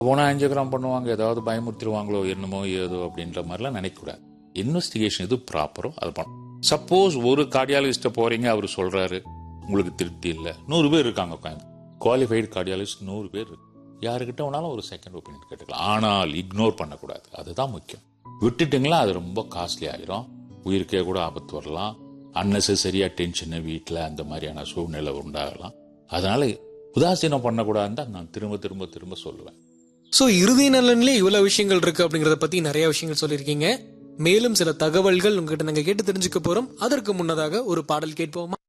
போனால் ஆஞ்சியோகிராம் பண்ணுவாங்க ஏதாவது பயமுறுத்திடுவாங்களோ என்னமோ ஏதோ அப்படின்ற மாதிரிலாம் நினைக்கக்கூடாது இன்வெஸ்டிகேஷன் எது ப்ராப்பரோ அதை பண்ணணும் சப்போஸ் ஒரு கார்டியாலஜிஸ்ட்டை போறீங்க அவர் சொல்றாரு உங்களுக்கு திருப்தி இல்லை நூறு பேர் இருக்காங்க உட்காந்து குவாலிஃபைடு கார்டியாலஜிஸ்ட் நூறு பேர் இருக்கு யாருக்கிட்ட வேணாலும் ஒரு செகண்ட் ஒப்பீனியன் கேட்டுக்கலாம் ஆனால் இக்னோர் பண்ணக்கூடாது அதுதான் முக்கியம் விட்டுட்டுங்களா அது ரொம்ப காஸ்ட்லி ஆயிரும் உயிருக்கே கூட ஆபத்து வரலாம் அன்னெசரியா டென்ஷனு வீட்டில் அந்த மாதிரியான சூழ்நிலை உண்டாகலாம் அதனால உதாசீனம் பண்ணக்கூடாதுன்னு தான் நான் திரும்ப திரும்ப திரும்ப சொல்லுவேன் சோ இறுதி நலன்லயே இவ்வளவு விஷயங்கள் இருக்கு அப்படிங்கறத பத்தி நிறைய விஷயங்கள் சொல்லியிருக்கீங்க மேலும் சில தகவல்கள் உங்ககிட்ட நாங்க கேட்டு தெரிஞ்சுக்க போறோம் அதற்கு முன்னதாக ஒரு பாடல் கேட்போமா